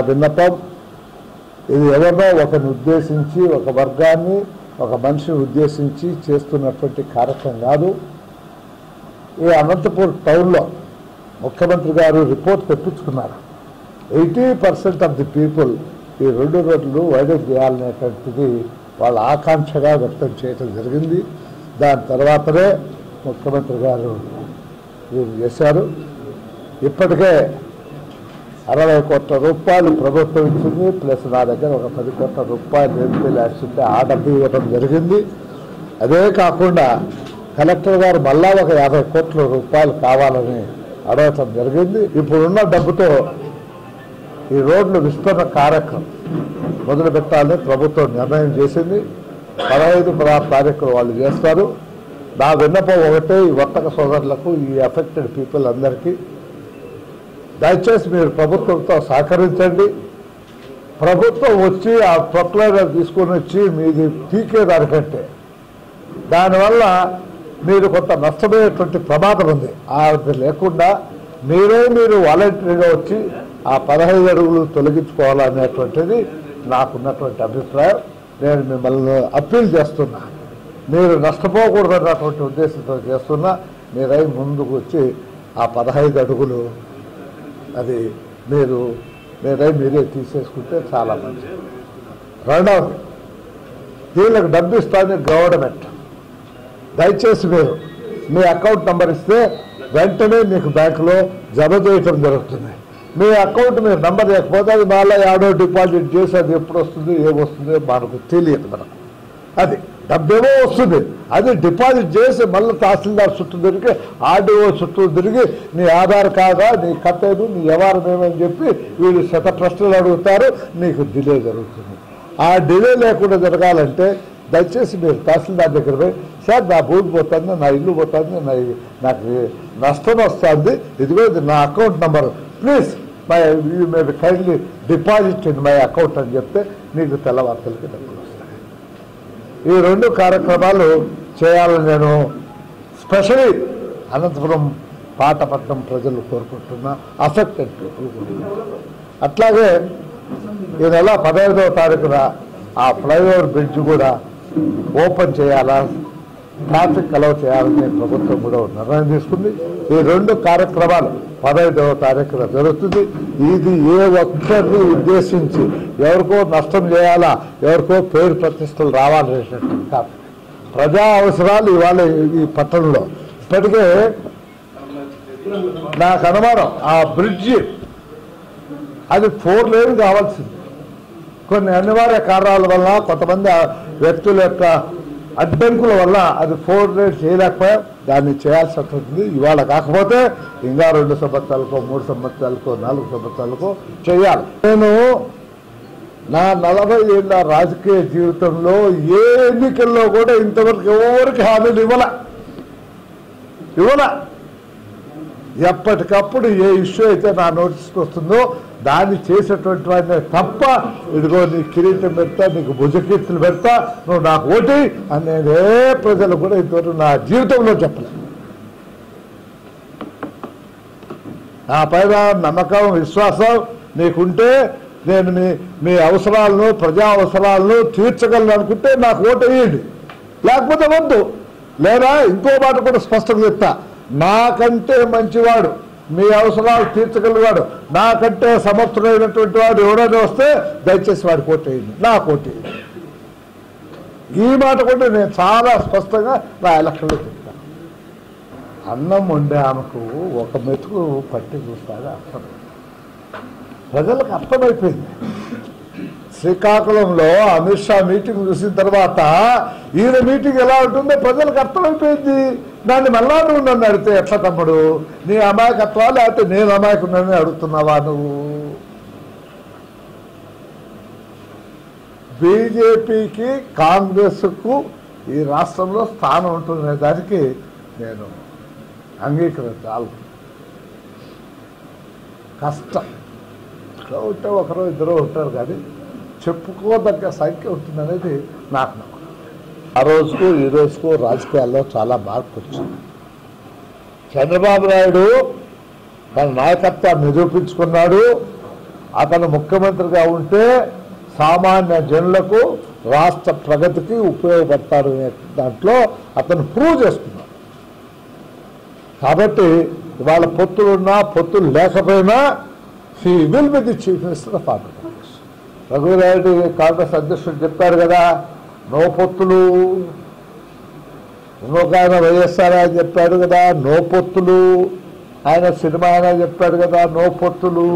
విన్నపం ఇది ఎవరినో ఒకరిని ఉద్దేశించి ఒక వర్గాన్ని ఒక మనిషిని ఉద్దేశించి చేస్తున్నటువంటి కార్యక్రమం కాదు ఈ అనంతపూర్ టౌన్లో ముఖ్యమంత్రి గారు రిపోర్ట్ తెప్పించుకున్నారు eighty percent of the people ఈ రెండు రోడ్లు వైడెన్ చేయాలనేటువంటిది వాళ్ళ ఆకాంక్షగా వ్యక్తం చేయడం జరిగింది దాని తర్వాతనే ముఖ్యమంత్రి గారు ఇది చేశారు ఇప్పటికే అరవై కోట్ల రూపాయలు ప్రభుత్వం ఇచ్చింది ప్లస్ నా దగ్గర ఒక పది కోట్ల రూపాయలు ఎంపీ ఉంటే ఆ డబ్బు ఇవ్వడం జరిగింది అదే కాకుండా కలెక్టర్ గారు మళ్ళా ఒక యాభై కోట్ల రూపాయలు కావాలని అడగటం జరిగింది ఇప్పుడున్న డబ్బుతో ఈ రోడ్లు విస్తరణ కార్యక్రమం మొదలు పెట్టాలని ప్రభుత్వం నిర్ణయం చేసింది పదహైదు పదహారు తారీఖులు వాళ్ళు చేస్తారు నా విన్నపం ఒకటే ఈ వర్తక సోదరులకు ఈ అఫెక్టెడ్ పీపుల్ అందరికీ దయచేసి మీరు ప్రభుత్వంతో సహకరించండి ప్రభుత్వం వచ్చి ఆ ప్రొక్లైనర్ తీసుకొని వచ్చి మీది పీకే దానికంటే దానివల్ల మీరు కొంత నష్టపోయేటువంటి ప్రమాదం ఉంది అది లేకుండా మీరే మీరు వాలంటరీగా వచ్చి ఆ పదహైదు అడుగులు తొలగించుకోవాలనేటువంటిది నాకున్నటువంటి అభిప్రాయం నేను మిమ్మల్ని అప్పీల్ చేస్తున్నా మీరు నష్టపోకూడదన్నటువంటి ఉద్దేశంతో చేస్తున్నా మీరై ముందుకు వచ్చి ఆ పదహైదు అడుగులు అది మీరు మీరై మీరే తీసేసుకుంటే చాలా మంచిది రెండవది వీళ్ళకి డబ్బు ఇస్తాను గవర్నమెంట్ దయచేసి మీరు మీ అకౌంట్ నంబర్ ఇస్తే వెంటనే మీకు బ్యాంకులో జమ చేయటం జరుగుతుంది మీ అకౌంట్ మీరు నంబర్ లేకపోతే అది మళ్ళీ ఏడో డిపాజిట్ చేసి అది ఎప్పుడు వస్తుంది ఏమొస్తుందో మనకు తెలియదు మనకు అది డబ్బేమో వస్తుంది అది డిపాజిట్ చేసి మళ్ళీ తహసీల్దార్ చుట్టూ తిరిగి ఆర్డీఓ చుట్టూ తిరిగి నీ ఆధార్ కార్డా నీ ఖతేను నీ వ్యవహారం ఏమని చెప్పి వీళ్ళు శత ప్రశ్నలు అడుగుతారు నీకు డిలే జరుగుతుంది ఆ డిలే లేకుండా జరగాలంటే దయచేసి మీరు తహసీల్దార్ దగ్గర పోయి సార్ నా భూమి పోతుంది నా ఇల్లు పోతుంది నా నాకు నష్టం వస్తుంది ఇదిగో ఇది నా account number please my you may kindly deposit in my account అని చెప్తే మీకు తెల్లవార్తలకి డబ్బులు వస్తాయి ఈ రెండు కార్యక్రమాలు చేయాలని నేను స్పెషలీ అనంతపురం పాటపట్నం ప్రజలు కోరుకుంటున్నా అఫెక్టెడ్ పీపుల్ కోరుకుంటున్నా అట్లాగే ఈ నెల పదహైదవ తారీఖున ఆ ఫ్లైఓవర్ బ్రిడ్జ్ కూడా ఓపెన్ చేయాలా ట్రాఫిక్ అలౌ చేయాలని ప్రభుత్వం కూడా ఒక నిర్ణయం తీసుకుంది ఈ రెండు కార్యక్రమాలు పదహైదవ తారీఖున జరుగుతుంది ఇది ఏ ఒక్కరిని ఉద్దేశించి ఎవరికో నష్టం చేయాలా ఎవరికో పేరు ప్రతిష్టలు రావాలనేటట్టు కాదు ప్రజా అవసరాలు ఇవాళ ఈ పట్టణంలో ఇప్పటికే నాకు అనుమానం ఆ బ్రిడ్జి అది ఫోర్ లేన్ కావాల్సింది కొన్ని అనివార్య కారణాల వల్ల కొంతమంది ఆ వ్యక్తుల యొక్క అడ్డంకుల వల్ల అది ఫోర్ లేన్ చేయలేకపోయా దాన్ని చేయాల్సి ఉంటుంది ఇవాళ కాకపోతే ఇంకా రెండు సంవత్సరాలకో మూడు సంవత్సరాలకో నాలుగు సంవత్సరాలకో చేయాలి నేను నా నలభై ఏళ్ళ రాజకీయ జీవితంలో ఏ ఎన్నికల్లో కూడా ఇంతవరకు ఎవరికి హామీలు ఇవ్వల ఇవ్వల ఎప్పటికప్పుడు ఏ ఇష్యూ అయితే నా నోటీస్కి వస్తుందో దాన్ని చేసేటువంటి వాడిని తప్ప ఇదిగో నీ కిరీటం పెడతా నీకు భుజకీర్తులు పెడతా నువ్వు నాకు ఓటి అని నేను ఏ ప్రజలు కూడా ఇంతవరకు నా జీవితంలో చెప్పలేదు నా పైన నమ్మకం విశ్వాసం నీకుంటే నేను మీ మీ అవసరాలను ప్రజా అవసరాలను తీర్చగలను అనుకుంటే నాకు ఓటు వేయండి లేకపోతే వద్దు లేదా ఇంకో మాట కూడా స్పష్టంగా చెప్తా నాకంటే మంచివాడు మీ అవసరాలు తీర్చగలిగాడు నాకంటే సమర్థుడైనటువంటి వాడు ఎవరైనా వస్తే దయచేసి వాడికి ఓటు వేయండి నాకు ఓటు వేయండి ఈ మాట కూడా నేను చాలా స్పష్టంగా నా ఎలక్షన్లో చెప్తాను అన్నం వండే ఆమెకు ఒక మెతుకు పట్టి చూస్తాడు అర్థం ప్రజలకు అర్థమైపోయింది శ్రీకాకుళంలో అమిత్ షా మీటింగ్ చూసిన తర్వాత ఈయన మీటింగ్ ఎలా ఉంటుందో ప్రజలకు అర్థమైపోయింది దాన్ని మళ్ళా నువ్వు నన్ను అడిగితే ఎట్లా తమ్ముడు నీ అమాయకత్వా లేకపోతే నేను అమాయకున్నానని అడుగుతున్నావా నువ్వు బీజేపీకి కాంగ్రెస్కు ఈ రాష్ట్రంలో స్థానం ఉంటుందనే దానికి నేను అంగీకరించాలి కష్టం ఇట్లా ఉంటే ఒకరు ఇద్దరు ఉంటారు కానీ చెప్పుకోదగ్గ సంఖ్య ఉంటుందనేది నాకు నమ్మకం ఆ రోజుకు ఈ రోజుకు రాజకీయాల్లో చాలా మార్పు వచ్చింది చంద్రబాబు నాయుడు తన నాయకత్వాన్ని నిరూపించుకున్నాడు అతను ముఖ్యమంత్రిగా ఉంటే సామాన్య జనులకు రాష్ట్ర ప్రగతికి ఉపయోగపడతారు అనే దాంట్లో అతను ప్రూవ్ చేసుకున్నాడు కాబట్టి ఇవాళ పొత్తులున్నా పొత్తులు లేకపోయినా he will be the chief minister of Andhra Pradesh Raghuveera Reddy Congress అధ్యక్షుడు చెప్పాడు కదా నో పొత్తులు ఇంకొక ఆయన వైఎస్ఆర్ ఆయన చెప్పాడు కదా నో పొత్తులు ఆయన సినిమా ఆయన చెప్పాడు కదా నో పొత్తులు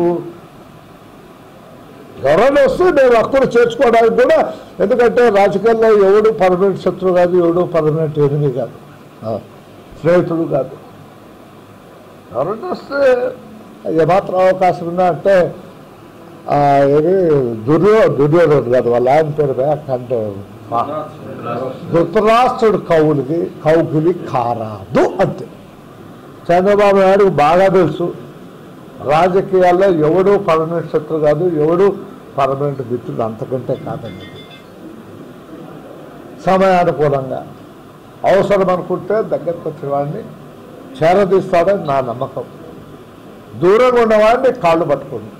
ఎవరైనా వస్తే నేను అక్కడ చేర్చుకోవడానికి కూడా ఎందుకంటే రాజకీయాల్లో ఎవడు పర్మనెంట్ శత్రువు కాదు ఎవడు పర్మనెంట్ ఎనిమి కాదు ఆ, స్నేహితుడు కాదు ఎవరైనా వస్తే ఏమాత్రం అవకాశం ఉన్నా అంటే ఆ, ఏది దుర్యో దుర్యోధనుడు కాదు వాళ్ళ ఆయన పేరు అంటే ధృతరాష్ట్రుడు కవులకి కౌగులి కారాదు అంతే చంద్రబాబు నాయుడు బాగా తెలుసు రాజకీయాల్లో ఎవడు పర్మనెంట్ శత్రు కాదు ఎవడు పర్మనెంట్ మిత్రుడు అంతకంటే కాదండి సమయానుకూలంగా అవసరం అనుకుంటే దగ్గరకు వచ్చేవాడిని చేరదీస్తాడని నా నమ్మకం దూరంగా ఉన్నవాడిని కాళ్ళు పట్టుకోండి